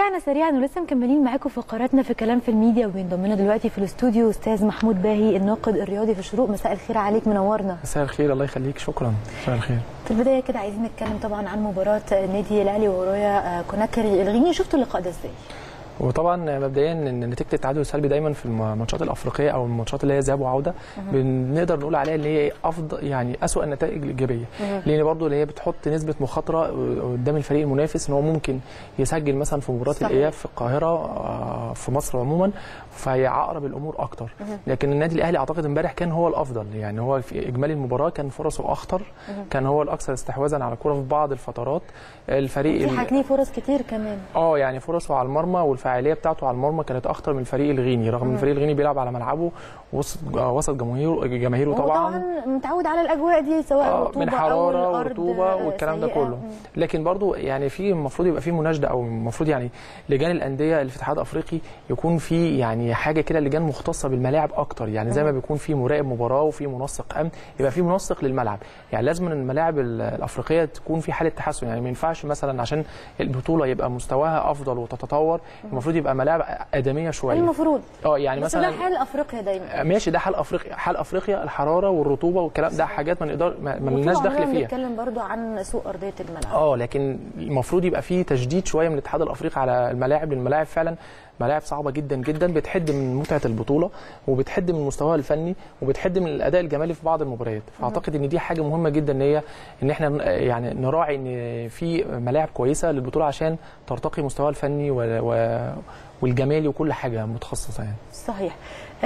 رجعنا سريعا ولسه مكملين معاكم فقراتنا في كلام في الميديا وبينضم لنا دلوقتي في الاستوديو استاذ محمود باهي الناقد الرياضي في الشروق مساء الخير عليك منورنا مساء الخير الله يخليك شكرا مساء الخير في البدايه كده عايزين نتكلم طبعا عن مباراه النادي الاهلي ورايا كوناكري الغيني شفتوا اللقاء ده ازاي؟ وطبعا مبدئيا ان نتيجه التعادل السلبي دايما في الماتشات الافريقيه او الماتشات اللي هي ذهاب وعوده بنقدر نقول عليها اللي هي افضل يعني اسوء النتائج الايجابيه لان برضو اللي هي بتحط نسبه مخاطره قدام الفريق المنافس ان هو ممكن يسجل مثلا في مباراه الاياب في القاهره في مصر عموما فيعقرب الامور اكتر لكن النادي الاهلي اعتقد امبارح كان هو الافضل يعني هو في اجمالي المباراه كان فرصه اخطر كان هو الاكثر استحواذا على الكره في بعض الفترات الفريق في حاجليه فرص كتير كمان اه يعني فرصه على المرمى والفاعليه بتاعته على المرمى كانت اخطر من الفريق الغيني رغم ان الفريق الغيني بيلعب على ملعبه وسط وسط جماهيره جماهيره طبعا طبعا متعود على الاجواء دي سواء آه رطوبه من حراره ورطوبه والكلام ده كله لكن برضو يعني في المفروض يبقى في مناشده او المفروض يعني لجان الانديه اللي في الاتحاد الافريقي يكون في يعني حاجه كده لجان مختصه بالملاعب اكتر يعني زي ما بيكون في مراقب مباراه وفي منسق امن يبقى في منسق للملعب يعني لازم الملاعب الافريقيه تكون في حاله تحسن يعني ما ينفعش مثلا عشان البطوله يبقى مستواها افضل وتتطور المفروض يبقى ملاعب ادميه شويه المفروض اه يعني بس مثلا ده حال افريقيا دايما ماشي ده حال افريقيا حال افريقيا الحراره والرطوبه والكلام ده حاجات ما نقدر ما ما لناش دخل فيها بنتكلم برضو عن سوء ارضيه الملعب اه لكن المفروض يبقى في تشديد شويه من الاتحاد الافريقي على الملاعب لان الملاعب فعلا ملاعب صعبه جدا جدا بتحد من متعه البطوله وبتحد من مستواها الفني وبتحد من الاداء الجمالي في بعض المباريات فاعتقد ان دي حاجه مهمه جدا ان هي ان احنا يعني نراعي ان في ملاعب كويسه للبطوله عشان ترتقي مستواها الفني و... و... والجمالي وكل حاجه متخصصه يعني صحيح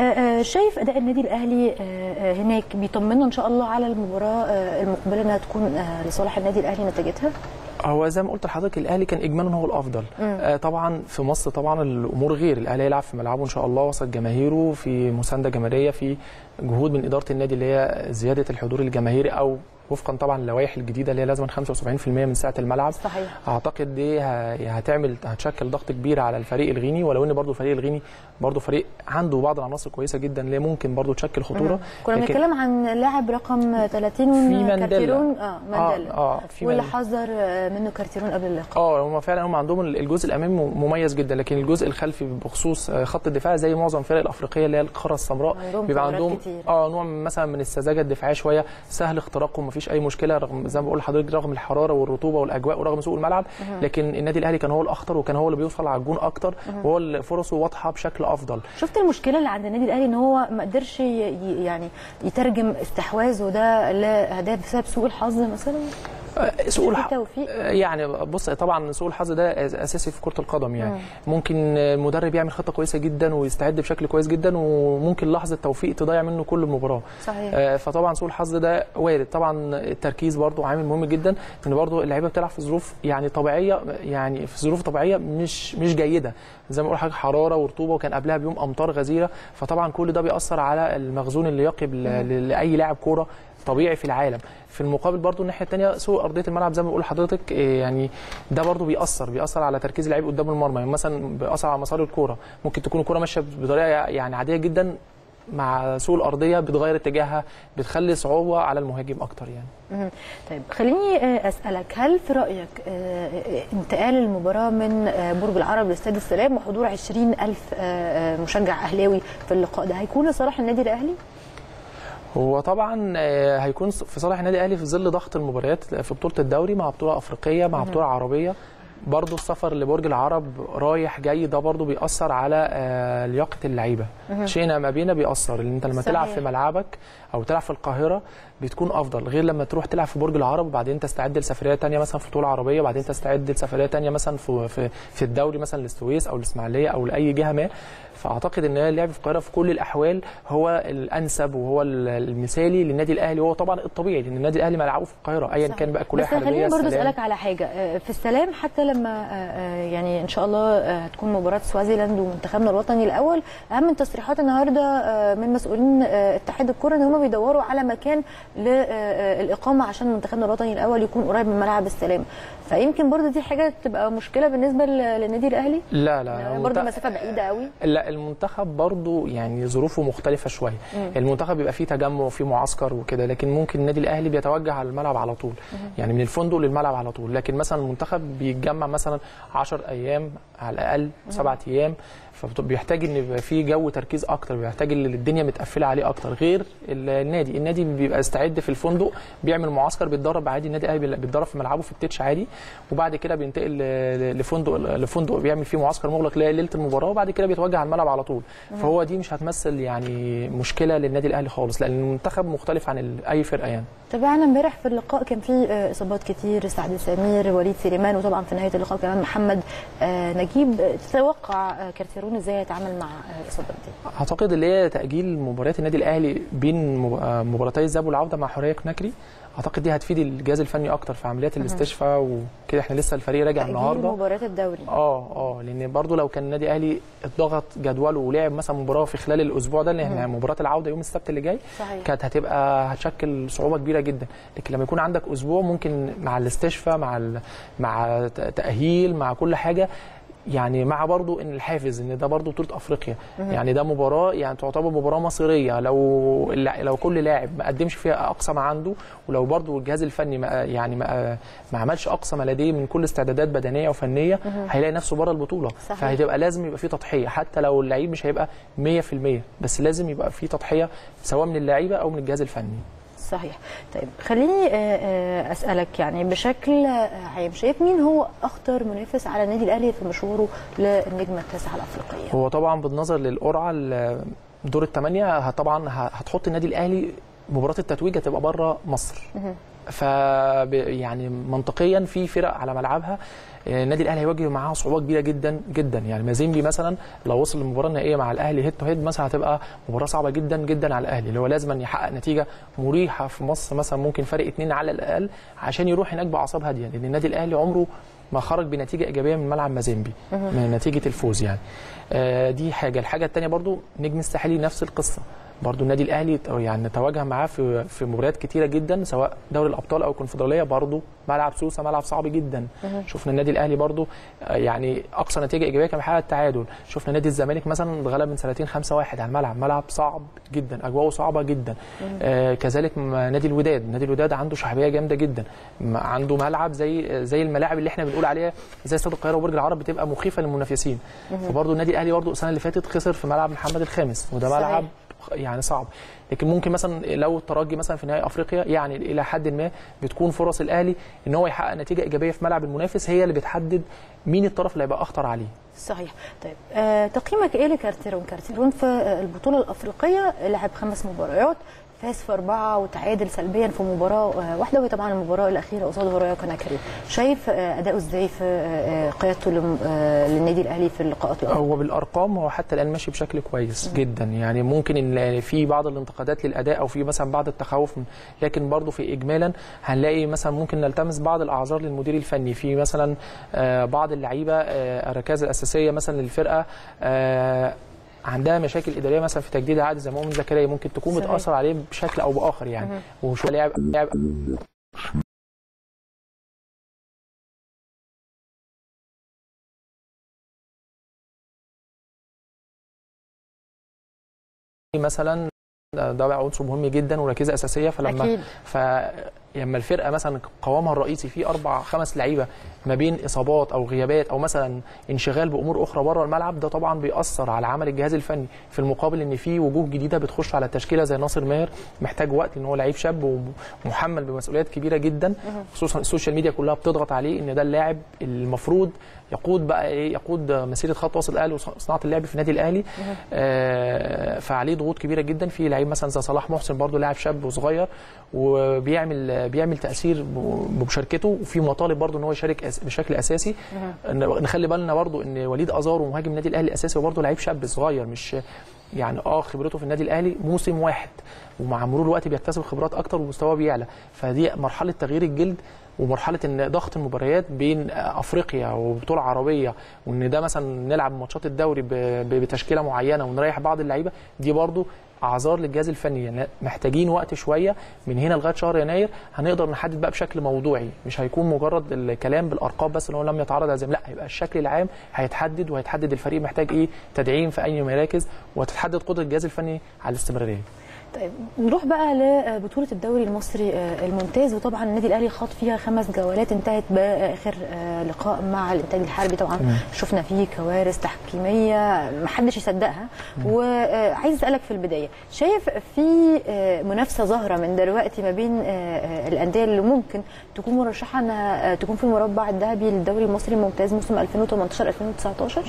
شايف اداء النادي الاهلي هناك بيطمنا ان شاء الله على المباراه المقبله انها تكون لصالح النادي الاهلي نتيجتها هو زي ما قلت لحضرتك الاهلي كان اجمالا هو الافضل آه طبعا في مصر طبعا الامور غير الاهلي هيلعب في ملعبه ان شاء الله وسط جماهيره في مسانده جماهيريه في جهود من اداره النادي اللي هي زياده الحضور الجماهيري او وفقا طبعا للوائح الجديده اللي هي لازم 75% من سعه الملعب صحيح اعتقد دي هتعمل هتشكل ضغط كبير على الفريق الغيني ولو ان برضه الفريق الغيني برضه فريق عنده بعض العناصر كويسه جدا اللي ممكن برضه تشكل خطوره كنا بنتكلم عن لاعب رقم 30 في كارتيرون اه مانديلا اه, آه في واللي حذر منه كارتيرون قبل اللقاء اه هم فعلا هم عندهم الجزء الامامي مميز جدا لكن الجزء الخلفي بخصوص خط الدفاع زي معظم الفرق الافريقيه اللي هي القاره السمراء عندهم بيبقى عندهم كتير. اه نوع مثلا من السذاجه الدفاعيه شويه سهل اختراقهم مفيش اي مشكله رغم زي ما بقول لحضرتك رغم الحراره والرطوبه والاجواء ورغم سوء الملعب لكن النادي الاهلي كان هو الاخطر وكان هو اللي بيوصل على الجون اكتر وهو فرصه واضحه بشكل افضل شفت المشكله اللي عند النادي الاهلي ان هو ما قدرش يعني يترجم استحواذه ده لاهداف بسبب سوء الحظ مثلا سوء الحظ يعني بص طبعا سوء الحظ ده اساسي في كره القدم يعني مم. ممكن المدرب يعمل خطه كويسه جدا ويستعد بشكل كويس جدا وممكن لحظه توفيق تضيع منه كل المباراه صحيح. آه فطبعا سوء الحظ ده وارد طبعا التركيز برضو عامل مهم جدا ان برضو اللعيبه بتلعب في ظروف يعني طبيعيه يعني في ظروف طبيعيه مش مش جيده زي ما بقول حاجه حراره ورطوبه وكان قبلها بيوم امطار غزيره فطبعا كل ده بيأثر على المخزون اللياقي لاي لاعب كوره طبيعي في العالم في المقابل برضو الناحيه الثانيه سوء ارضيه الملعب زي ما بقول لحضرتك يعني ده برضو بيأثر بيأثر على تركيز اللعيب قدام المرمى يعني مثلا بيأثر على مسار الكوره ممكن تكون الكوره ماشيه بطريقه يعني عاديه جدا مع سوء الارضيه بتغير اتجاهها بتخلي صعوبه على المهاجم اكتر يعني. طيب خليني اسالك هل في رايك انتقال المباراه من برج العرب لاستاد السلام وحضور 20000 مشجع اهلاوي في اللقاء ده هيكون لصالح النادي الاهلي؟ هو طبعا هيكون في صالح النادي الاهلي في ظل ضغط المباريات في بطوله الدوري مع بطوله افريقيه مع بطوله عربيه برضه السفر لبرج العرب رايح جاي ده برضه بيأثر على لياقه اللعيبه شئنا ما بينا بيأثر لان انت لما صحيح. تلعب في ملعبك او تلعب في القاهره بتكون افضل غير لما تروح تلعب في برج العرب وبعدين تستعد لسفريه ثانيه مثلا في بطوله عربيه وبعدين تستعد لسفريه ثانيه مثلا في في, في الدوري مثلا للسويس او الاسماعيليه او لاي جهه ما فاعتقد ان اللعب في القاهره في كل الاحوال هو الانسب وهو المثالي للنادي الاهلي وهو طبعا الطبيعي لان النادي الاهلي ملعبه في القاهره ايا كان بقى كليه حربيه بس خليني برضه اسالك على حاجه في السلام حتى لما يعني ان شاء الله هتكون مباراه سوازيلاند ومنتخبنا الوطني الاول اهم التصريحات النهارده من مسؤولين اتحاد الكره ان هم بيدوروا على مكان للاقامه عشان منتخبنا الوطني الاول يكون قريب من ملعب السلام فيمكن برضه دي حاجه تبقى مشكله بالنسبه للنادي الاهلي لا لا برضه مسافه بعيده قوي لا المنتخب برضه يعني ظروفه مختلفه شويه مم. المنتخب بيبقى فيه تجمع وفيه معسكر وكده لكن ممكن النادي الاهلي بيتوجه على الملعب على طول مم. يعني من الفندق للملعب على طول لكن مثلا المنتخب بيتجمع بيتجمع مثلا 10 ايام على الاقل سبعة ايام فبيحتاج ان يبقى في جو تركيز اكتر بيحتاج ان الدنيا متقفله عليه اكتر غير النادي النادي بيبقى استعد في الفندق بيعمل معسكر بيتدرب عادي النادي الاهلي بيتدرب في ملعبه في التتش عادي وبعد كده بينتقل ل- لفندق لفندق بيعمل فيه معسكر مغلق ليله المباراه وبعد كده بيتوجه على الملعب على طول فهو دي مش هتمثل يعني مشكله للنادي الاهلي خالص لان المنتخب مختلف عن ال- اي فرقه يعني تابعنا امبارح في اللقاء كان في آه، اصابات كتير سعد سمير وليد سليمان وطبعا في نهايه اللقاء كمان محمد آه، نجيب آه، تتوقع آه، كارتيرون ازاي هيتعامل مع آه، الاصابات دي اعتقد اللي هي تاجيل مباريات النادي الاهلي بين مب- آه، مباراتي الذهاب والعوده مع حوريه كناكري اعتقد دي هتفيد الجهاز الفني اكتر في عمليات الاستشفاء وكده احنا لسه الفريق راجع تأجيل النهارده مباريات الدوري اه اه لان برضو لو كان النادي الاهلي اتضغط جدوله ولعب مثلا مباراه في خلال الاسبوع ده لان مباراه العوده يوم السبت اللي جاي صحيح كانت هتبقى هتشكل صعوبه كبيره جدا لكن لما يكون عندك اسبوع ممكن مع الاستشفاء مع ال... مع ت- تاهيل مع كل حاجه يعني مع برضو ان الحافز ان ده برضو بطوله افريقيا يعني ده مباراه يعني تعتبر مباراه مصيريه لو الل- لو كل لاعب ما قدمش فيها اقصى ما عنده ولو برضو الجهاز الفني ما يعني ما, ما عملش اقصى ما لديه من كل استعدادات بدنيه وفنيه هيلاقي نفسه بره البطوله صحيح. فهتبقى لازم يبقى في تضحيه حتى لو اللعيب مش هيبقى 100% بس لازم يبقى في تضحيه سواء من اللعيبه او من الجهاز الفني صحيح طيب خليني آه، آه، اسالك يعني بشكل آه، عام شايف مين هو اخطر منافس على النادي الاهلي في مشواره للنجمه التاسعه الافريقيه هو طبعا بالنظر للقرعه ال- دور الثمانيه ه- طبعا ه- هتحط النادي الاهلي مباراه التتويج هتبقى بره مصر ف يعني منطقيا في فرق على ملعبها آه، النادي الاهلي هيواجه معاها صعوبه كبيره جدا جدا يعني مازيمبي مثلا لو وصل للمباراه النهائيه مع الاهلي هيد تو هيد مثلا هتبقى مباراه صعبه جدا جدا على الاهلي اللي هو لازم أن يحقق نتيجه مريحه في مصر مثلا ممكن فرق اتنين على الاقل عشان يروح هناك باعصاب هاديه لان النادي الاهلي عمره ما خرج بنتيجه ايجابيه من ملعب مازيمبي من نتيجه الفوز يعني آه، دي حاجه الحاجه الثانيه برضو نجم الساحلي نفس القصه برضو النادي الاهلي ت- يعني تواجه معاه في في مباريات كتيره جدا سواء دوري الابطال او الكونفدراليه برضو ملعب سوسه ملعب صعب جدا شفنا النادي الاهلي برضو آه، يعني اقصى نتيجه ايجابيه كان بيحقق التعادل شفنا نادي الزمالك مثلا اتغلب من سنتين 5-1 على الملعب ملعب صعب جدا اجواءه صعبه جدا آه كذلك م- نادي الوداد نادي الوداد عنده شعبيه جامده جدا م- عنده ملعب زي زي الملاعب اللي احنا بنقول عليها زي استاد القاهره وبرج العرب بتبقى مخيفه للمنافسين فبرضه النادي الاهلي برضه السنه اللي فاتت خسر في ملعب محمد الخامس وده صحيح. ملعب يعني صعب لكن ممكن مثلا لو الترجي مثلا في نهائي افريقيا يعني الى حد ما بتكون فرص الاهلي ان هو يحقق نتيجه ايجابيه في ملعب المنافس هي اللي بتحدد مين الطرف اللي هيبقى اخطر عليه صحيح طيب آه تقييمك ايه لكارتيرون كارتيرون في آه، البطوله الافريقيه لعب خمس مباريات فاز في اربعه وتعادل سلبيا في مباراه آه، واحده وهي طبعا المباراه الاخيره قصاد هورايا كوناكري شايف آه، اداؤه ازاي في آه، آه، قيادته لم- آه، للنادي الاهلي في اللقاءات الأخرى؟ هو بالارقام هو حتى الان ماشي بشكل كويس جدا يعني ممكن ان في بعض الانتقادات للاداء او في مثلا بعض التخوف من- لكن برضه في اجمالا هنلاقي مثلا ممكن نلتمس بعض الاعذار للمدير الفني في مثلا آه، بعض اللعيبه آه، الركائز الاساسيه مثلا للفرقه آه، عندها مشاكل اداريه مثلا في تجديد عقد زي مؤمن زكريا ممكن تكون صحيح. بتاثر عليه بشكل او باخر يعني وشو لاعب لاعب مثلا ده بقى عنصر مهم جدا وركيزه اساسيه فلما اكيد فلما الفرقه مثلا قوامها الرئيسي فيه اربع خمس لعيبه ما بين اصابات او غيابات او مثلا انشغال بامور اخرى بره الملعب ده طبعا بيأثر على عمل الجهاز الفني في المقابل ان في وجوه جديده بتخش على التشكيله زي ناصر ماهر محتاج وقت ان هو لعيب شاب ومحمل بمسؤوليات كبيره جدا خصوصا السوشيال ميديا كلها بتضغط عليه ان ده اللاعب المفروض يقود بقى ايه يقود مسيره خط وسط الاهلي وصناعه اللعب في النادي الاهلي آه فعليه ضغوط كبيره جدا في لعيب مثلا زي صلاح محسن برضه لاعب شاب وصغير وبيعمل بيعمل تاثير بمشاركته وفي مطالب برضه ان هو يشارك أس- بشكل اساسي نخلي بالنا برضه ان وليد ازارو مهاجم النادي الاهلي الاساسي وبرضه لعيب شاب صغير مش يعني اه خبرته في النادي الاهلي موسم واحد ومع مرور الوقت بيكتسب خبرات اكتر ومستواه بيعلى فدي مرحله تغيير الجلد ومرحله ان ضغط المباريات بين افريقيا وبطوله عربيه وان ده مثلا نلعب ماتشات الدوري ب- ب- بتشكيله معينه ونريح بعض اللعيبه دي برضو اعذار للجهاز الفني يعني محتاجين وقت شويه من هنا لغايه شهر يناير هنقدر نحدد بقى بشكل موضوعي مش هيكون مجرد الكلام بالارقام بس ان هو لم يتعرض هزيمه لا هيبقى الشكل العام هيتحدد وهيتحدد الفريق محتاج ايه تدعيم في اي مراكز وتتحدد قدره الجهاز الفني على الاستمراريه طيب نروح بقى لبطولة الدوري المصري آه، الممتاز وطبعا النادي الأهلي خاض فيها خمس جولات انتهت بآخر آه، لقاء مع الإنتاج الحربي طبعا شفنا فيه كوارث تحكيمية محدش يصدقها وعايز أسألك في البداية شايف في آه، منافسة ظاهرة من دلوقتي ما بين آه، آه، الأندية اللي ممكن تكون مرشحة انها آه، تكون في المربع الذهبي للدوري المصري الممتاز موسم 2018 2019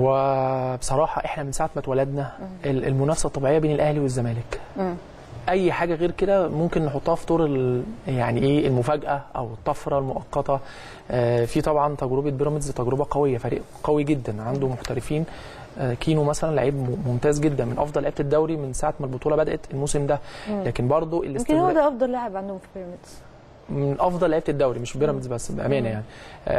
هو بصراحه احنا من ساعه ما اتولدنا ال- المنافسه الطبيعيه بين الاهلي والزمالك اي حاجه غير كده ممكن نحطها في طور ال- يعني ايه المفاجاه او الطفره المؤقته آه، في طبعا تجربه بيراميدز تجربه قويه فريق قوي جدا عنده محترفين آه، كينو مثلا لعيب م- ممتاز جدا من افضل لعيبه الدوري من ساعه ما البطوله بدات الموسم ده لكن برضه يمكن هو ده أفضل لاعب عندهم في بيراميدز من افضل لعيبه الدوري مش بيراميدز بس بامانه يعني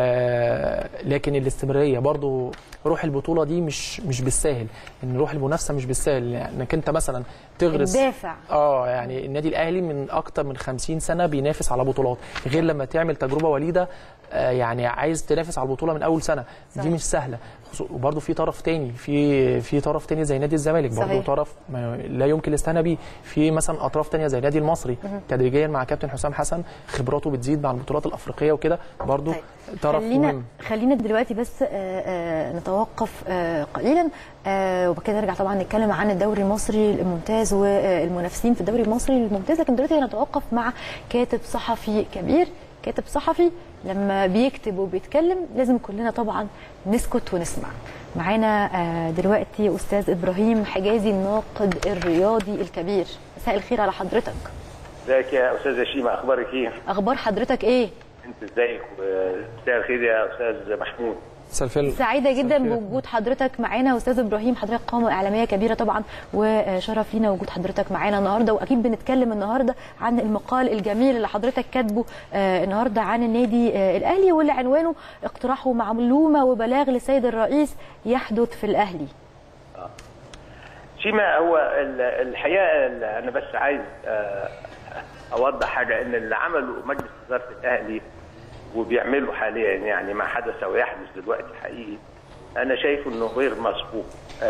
آه لكن الاستمراريه برضو روح البطوله دي مش مش بالساهل ان روح المنافسه مش بالساهل يعني انك انت مثلا تغرس الدافع اه يعني النادي الاهلي من اكتر من 50 سنه بينافس على بطولات غير لما تعمل تجربه وليده آه يعني عايز تنافس على البطوله من اول سنه صحيح. دي مش سهله خصو- وبرضه في طرف تاني في في طرف تاني زي نادي الزمالك برضه صحيح. طرف ما لا يمكن الاستهانه بيه في مثلا اطراف تانية زي النادي المصري تدريجيا مع كابتن حسام حسن خبراته بتزيد مع البطولات الافريقيه وكده برضه طيب. طرف خلينا مهم خلينا دلوقتي بس آه، آه، نتوقف آه، قليلا آه، وبعد كده نرجع طبعا نتكلم عن الدوري المصري الممتاز والمنافسين في الدوري المصري الممتاز لكن دلوقتي هنتوقف مع كاتب صحفي كبير كاتب صحفي لما بيكتب وبيتكلم لازم كلنا طبعا نسكت ونسمع معانا آه، دلوقتي استاذ ابراهيم حجازي الناقد الرياضي الكبير مساء الخير على حضرتك ازيك يا استاذه شيماء اخبارك ايه؟ اخبار حضرتك ايه انت ازيك ومساء الخير يا استاذ محمود مساء الفل سعيدة جدا الخير. بوجود حضرتك معانا استاذ ابراهيم حضرتك قامة اعلامية كبيرة طبعا وشرف لينا وجود حضرتك معانا النهارده واكيد بنتكلم النهارده عن المقال الجميل اللي حضرتك كاتبه آه، النهارده عن النادي آه، الاهلي واللي عنوانه اقتراحه معلومة وبلاغ للسيد الرئيس يحدث في الاهلي. شيماء هو ال- الحقيقه ال- انا بس عايز آه، اوضح حاجه ان اللي عمله مجلس اداره الاهلي وبيعمله حاليا يعني ما حدث ويحدث دلوقتي حقيقي انا شايف انه غير مسبوق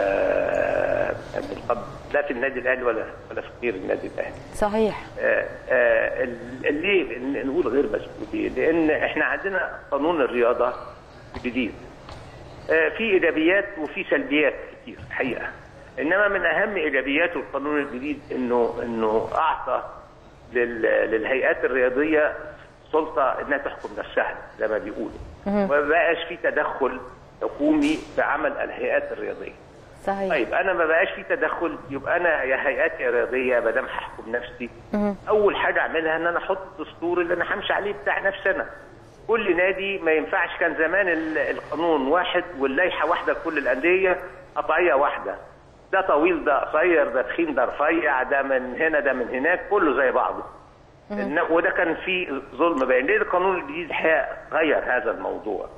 آه، من قبل لا في النادي الاهلي ولا ولا في غير النادي الاهلي صحيح آه، آه، ال- ليه نقول غير مسؤول ليه؟ لان احنا عندنا قانون الرياضه جديد آه، في ايجابيات وفي سلبيات كتير الحقيقه انما من اهم ايجابيات القانون الجديد انه انه اعطى لل- للهيئات الرياضيه سلطه انها تحكم نفسها زي ما بيقولوا وما بقاش في تدخل حكومي في عمل الهيئات الرياضيه صحيح طيب انا ما بقاش في تدخل يبقى انا يا هيئات رياضيه ما دام هحكم نفسي اول حاجه اعملها ان انا احط الدستور اللي انا همشي عليه بتاع نفسي انا كل نادي ما ينفعش كان زمان ال- القانون واحد واللائحه واحده لكل الانديه قطعيه واحده ده طويل ده قصير ده تخين ده رفيع ده من هنا ده من هناك كله زي بعضه إن- وده كان فيه ظلم باين ليه القانون الجديد الحقيقة غير هذا الموضوع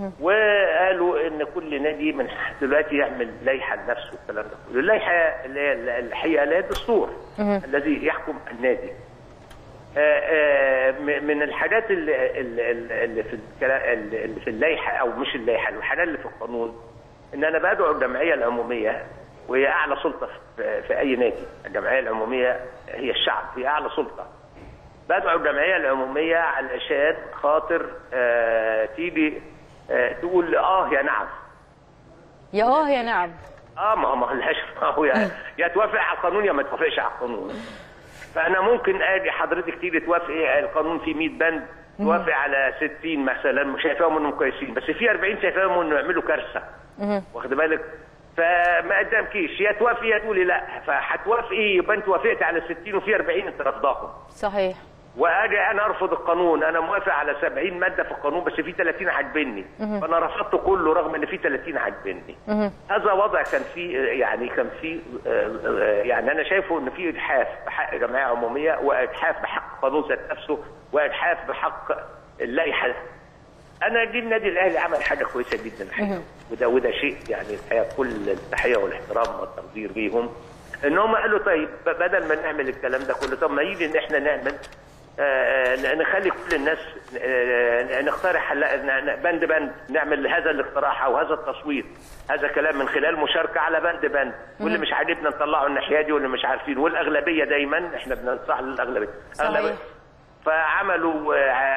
وقالوا ان كل نادي من دلوقتي يعمل لائحه لنفسه والكلام ده كله اللائحه اللي هي الحقيقه اللي هي الدستور الذي يحكم النادي آه، آه، م- من الحاجات اللي, اللي, اللي في الكلا- اللي في اللائحه او مش اللائحه الحاجات اللي في القانون ان انا بدعو الجمعيه العموميه وهي اعلى سلطه في, في اي نادي الجمعيه العموميه هي الشعب هي اعلى سلطه بدعو الجمعيه العموميه علشان خاطر آه تيجي آه تقول اه يا نعم يا اه يا نعم اه ما هو ما لهاش ما هو يا, يا توافق على القانون يا ما توافقش على القانون فانا ممكن اجي حضرتك تيجي توافقي القانون فيه 100 بند توافق على 60 مثلا مش شايفاهم انهم كويسين بس في 40 شايفاهم انه يعملوا كارثه واخد بالك فما قدامكيش يا توافقي يا تقولي لا فهتوافقي يبقى انت وافقتي على 60 وفي 40 انت رافضاهم صحيح واجي انا ارفض القانون انا موافق على 70 ماده في القانون بس في 30 عاجبني فانا رفضته كله رغم ان في 30 عاجبني هذا وضع كان فيه يعني كان فيه آه، آه، يعني انا شايفه ان في اجحاف بحق جمعيه عموميه واجحاف بحق القانون ذات نفسه واجحاف بحق اللائحه انا دي النادي الاهلي عمل حاجه كويسه جدا الحقيقه وده وده شيء يعني الحقيقه كل التحيه والاحترام والتقدير ليهم ان هم قالوا طيب بدل ما نعمل الكلام ده كله طب ما يجي ان احنا نعمل آه، نخلي كل الناس آه، نقترح لا- ن- ن- بند بند نعمل هذا الاقتراح او هذا التصويت هذا كلام من خلال مشاركه على بند بند واللي مش عاجبنا نطلعه الناحيه دي واللي مش عارفين والاغلبيه دايما احنا بننصح للاغلبيه صحيح. أغلبية. فعملوا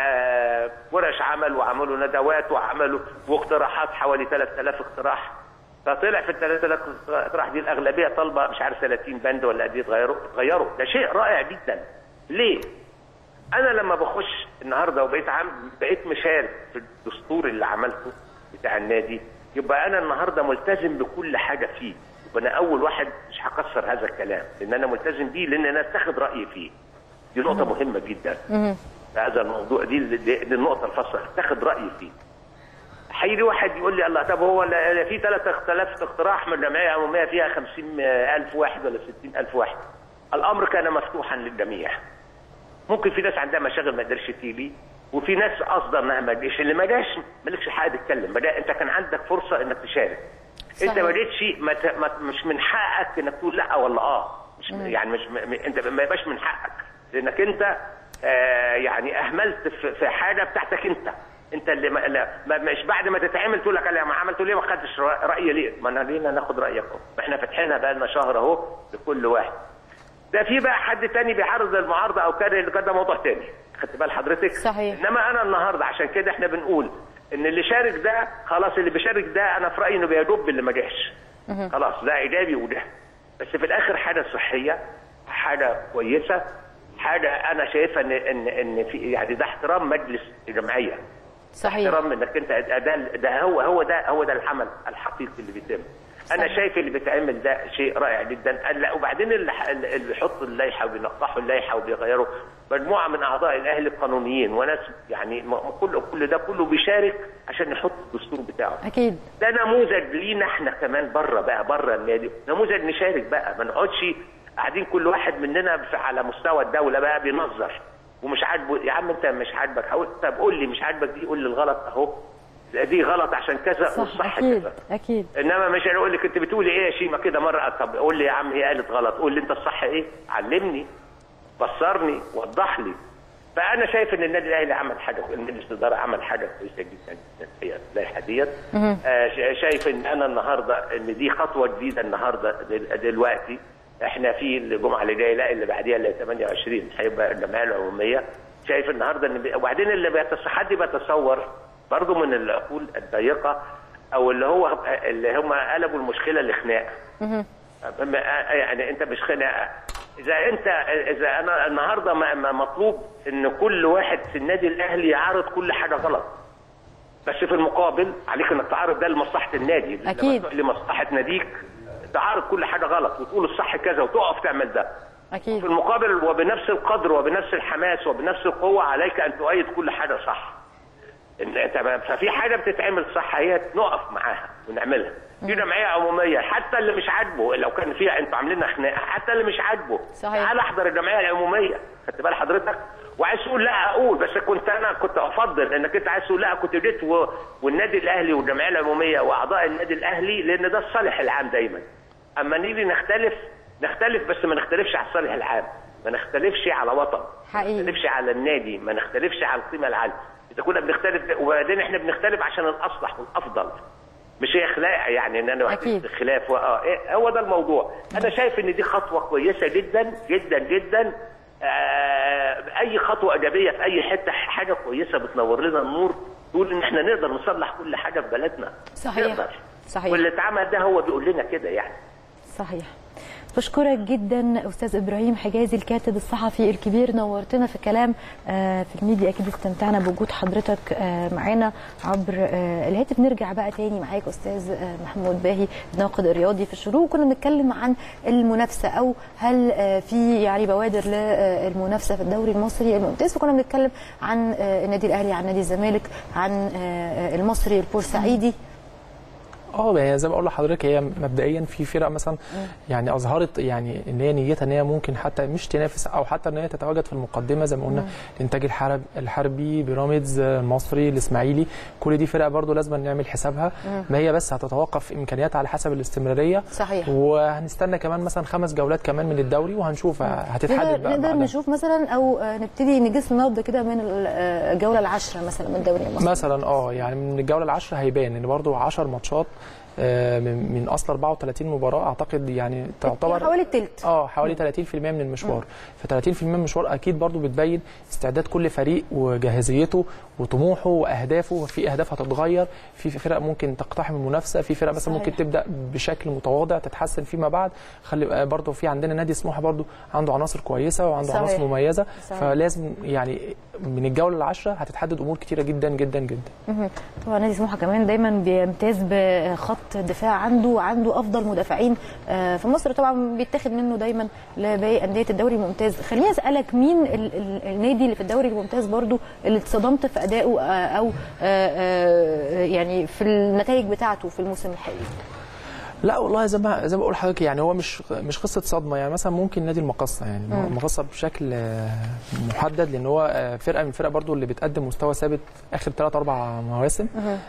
آه، ورش عمل وعملوا ندوات وعملوا واقتراحات حوالي 3000 اقتراح فطلع في ال 3000 اقتراح دي الاغلبيه طالبه مش عارف 30 بند ولا قد ايه يتغيروا اتغيروا ده شيء رائع جدا ليه؟ انا لما بخش النهارده وبقيت عم بقيت مشارك في الدستور اللي عملته بتاع النادي يبقى انا النهارده ملتزم بكل حاجه فيه يبقى انا اول واحد مش هكسر هذا الكلام لان انا ملتزم بيه لان انا اتخذ رايي فيه دي نقطه مهمه جدا هذا الموضوع دي, دي, دي النقطه الفاصله اتخذ رايي فيه هيجي واحد يقول لي الله طب هو لا- في 3000 اقتراح من جمعيه عموميه فيها 50000 واحد ولا 60000 واحد الامر كان مفتوحا للجميع ممكن في ناس عندها مشاغل ما قدرش تيجي وفي ناس قصدا انها ما تجيش اللي ما جاش مالكش حق تتكلم ما دا- انت كان عندك فرصه انك تشارك انت صحيح. ما جيتش ما ت- ما- مش من حقك انك تقول لا ولا اه مش يعني مش م- م- انت ما يبقاش من حقك لانك انت آه يعني اهملت في في حاجه بتاعتك انت انت اللي ما, لا ما مش بعد ما تتعمل تقول لك انا ما عملته ليه ما خدتش رأ- رايي ليه؟ ما انا لينا ناخد رايك اهو ما احنا فاتحينها بقى لنا شهر اهو لكل واحد ده في بقى حد تاني بيعرض المعارضه او كده اللي كان ده موضوع تاني خدت بال حضرتك صحيح. انما انا النهارده عشان كده احنا بنقول ان اللي شارك ده خلاص اللي بيشارك ده انا في رايي انه بيدب اللي ما جاش خلاص ده ايجابي وده بس في الاخر حاجه صحيه حاجه كويسه حاجه انا شايفها ان ان ان في يعني ده احترام مجلس الجمعيه صحيح احترام انك انت ده ده هو هو ده هو ده العمل الحقيقي اللي بيتم انا صحيح. شايف اللي بيتعمل ده شيء رائع جدا لا وبعدين اللي ح- اللي بيحطوا اللائحه وبينقحوا اللائحه وبيغيروا مجموعه من اعضاء الاهلي القانونيين وناس يعني م- كل كل ده كله بيشارك عشان يحط الدستور بتاعه اكيد ده نموذج لينا احنا كمان بره بقى بره النادي نموذج نشارك بقى ما نقعدش قاعدين كل واحد مننا في- على مستوى الدوله بقى بينظر ومش عاجبه يا عم انت مش عاجبك هقول طب قول لي مش عاجبك دي قول لي الغلط اهو دي غلط عشان كذا صح والصح اكيد كذا اكيد انما مش انا اقول لك انت بتقولي ايه يا شيماء كده مره طب قول لي يا عم هي قالت غلط قول لي انت الصح ايه علمني بصرني وضح لي فانا شايف ان النادي الاهلي عمل حاجه مجلس الاداره عمل حاجه كويسه جدا جدا هي اللائحه ديت آه شا- شايف ان انا النهارده ان دي خطوه جديده النهارده دل- دلوقتي احنا في الجمعه اللي جايه لا اللي بعديها اللي 28 هيبقى الجمعيه العموميه شايف النهارده ان بي- وبعدين اللي بيتص- حد بيتصور برضه من العقول الضيقه او اللي هو اللي هم قلبوا المشكله لخناقه أما- يعني انت مش خناقه اذا انت اذا انا النهارده م- م- مطلوب ان كل واحد في النادي الاهلي يعرض كل حاجه غلط بس في المقابل عليك انك تعرض ده لمصلحه النادي أكيد. لما تروح لمصلحه ناديك تعرض كل حاجه غلط وتقول الصح كذا وتقف تعمل ده في اكيد المقابل وبنفس القدر وبنفس الحماس وبنفس القوه عليك ان تؤيد كل حاجه صح إن انت ففي حاجه بتتعمل صح هي نقف معاها ونعملها دي جمعيه عموميه حتى اللي مش عاجبه لو كان فيها انتوا عاملين خناقه حتى اللي مش عاجبه صحيح. تعال احضر الجمعيه العموميه خدت بال حضرتك وعايز تقول لا اقول بس كنت انا كنت افضل انك انت عايز تقول لا كنت جيت و... والنادي الاهلي والجمعيه العموميه واعضاء النادي الاهلي لان ده الصالح العام دايما اما نيجي نختلف نختلف بس ما نختلفش على الصالح العام ما نختلفش على وطن حقيقي. ما نختلفش على النادي ما نختلفش على القيمه العاليه اذا كنا بنختلف وبعدين احنا بنختلف عشان الاصلح والافضل مش هي خلاقه يعني ان انا أكيد. خلاف و... اه إيه هو ده الموضوع انا شايف ان دي خطوه كويسه جدا جدا جدا آه اي خطوه ايجابيه في اي حته حاجه كويسه بتنور لنا النور تقول ان احنا نقدر نصلح كل حاجه في بلدنا صحيح. نقدر. صحيح. واللي اتعمل ده هو بيقول لنا كده يعني صحيح بشكرك جدا استاذ ابراهيم حجازي الكاتب الصحفي الكبير نورتنا في كلام آه، في الميديا اكيد استمتعنا بوجود حضرتك آه، معانا عبر آه، الهاتف نرجع بقى تاني معاك استاذ آه، محمود باهي الناقد الرياضي في الشروق كنا بنتكلم عن المنافسه او هل آه، في يعني بوادر للمنافسه في الدوري المصري الممتاز وكنا بنتكلم عن آه، النادي الاهلي عن نادي الزمالك عن آه، المصري البورسعيدي اه يعني زي ما بقول لحضرتك هي مبدئيا في فرق مثلا يعني اظهرت يعني ان هي نيتها ان هي ممكن حتى مش تنافس او حتى ان هي تتواجد في المقدمه زي ما قلنا الانتاج الحرب الحربي بيراميدز المصري الاسماعيلي كل دي فرق برضو لازم نعمل حسابها ما هي بس هتتوقف امكانياتها على حسب الاستمراريه صحيح وهنستنى كمان مثلا خمس جولات كمان من الدوري وهنشوف هتتحدد نقدر, بقى نقدر بعدها. نشوف مثلا او آه، نبتدي نجس نبض كده من ال- آه، الجوله العاشره مثلا من الدوري المصري مثلا اه يعني من الجوله العشرة هيبان ان برضو 10 ماتشات آه، من من اصل 34 مباراه اعتقد يعني تعتبر حوالي التلت اه حوالي 30% من المشوار ف 30% من المشوار اكيد برضو بتبين استعداد كل فريق وجاهزيته وطموحه واهدافه في اهداف هتتغير في فرق ممكن تقتحم المنافسه في فرق مثلا ممكن صحيح. تبدا بشكل متواضع تتحسن فيما بعد خلي برضو في عندنا نادي سموحه برضو عنده عناصر كويسه وعنده صحيح. عناصر مميزه صحيح. فلازم يعني من الجوله العشرة هتتحدد امور كتيره جدا جدا جدا مهم. طبعا نادي سموحه كمان دايما بيمتاز بخط دفاع عنده عنده افضل مدافعين آه، في مصر طبعا بيتاخد منه دايما لباقي انديه الدوري الممتاز خليني اسالك مين ال ال النادي اللي في الدوري الممتاز برضو اللي اتصدمت في ادائه آه، او آه، آه، يعني في النتائج بتاعته في الموسم الحالي لا والله زي ما زي ما بقول لحضرتك يعني هو مش مش قصه صدمه يعني مثلا ممكن نادي المقصه يعني المقصه بشكل آه، محدد لان هو آه، فرقه من الفرق برضو اللي بتقدم مستوى ثابت اخر ثلاث اربع مواسم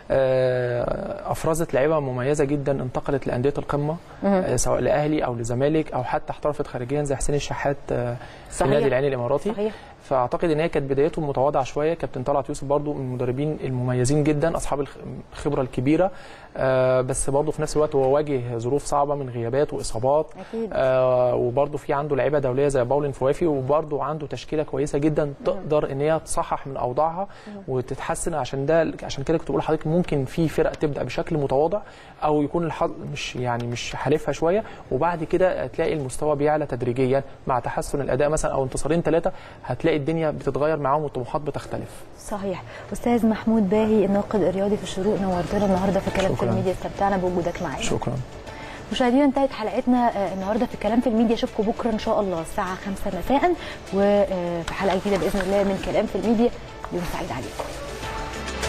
آه، افرزت لعيبه مميزه جدا انتقلت لانديه القمه آه، سواء لاهلي او لزمالك او حتى احترفت خارجيا زي حسين الشحات آه، في صحيح. النادي العيني الاماراتي صحيح فاعتقد ان هي كانت بدايته متواضعه شويه كابتن طلعت يوسف برضو من المدربين المميزين جدا اصحاب الخ- الخبره الكبيره آه بس برضو في نفس الوقت هو واجه ظروف صعبه من غيابات واصابات اكيد آه وبرضو في عنده لعيبه دوليه زي باولين فوافي وبرضو عنده تشكيله كويسه جدا تقدر ان هي تصحح من اوضاعها وتتحسن عشان ده عشان كده كنت بقول لحضرتك ممكن في فرق تبدا بشكل متواضع او يكون الحظ مش يعني مش حالفها شويه وبعد كده تلاقي المستوى بيعلى تدريجيا مع تحسن الاداء مثلا او انتصارين ثلاثه هتلاقي الدنيا بتتغير معاهم والطموحات بتختلف صحيح استاذ محمود باهي الناقد الرياضي في الشروق نورتنا النهارده في كلام في شكراً. الميديا استمتعنا بوجودك معانا شكرا مشاهدينا انتهت حلقتنا آه، النهارده في كلام في الميديا اشوفكم بكره ان شاء الله الساعه 5 مساء وفي حلقه جديده باذن الله من كلام في الميديا يوم سعيد عليكم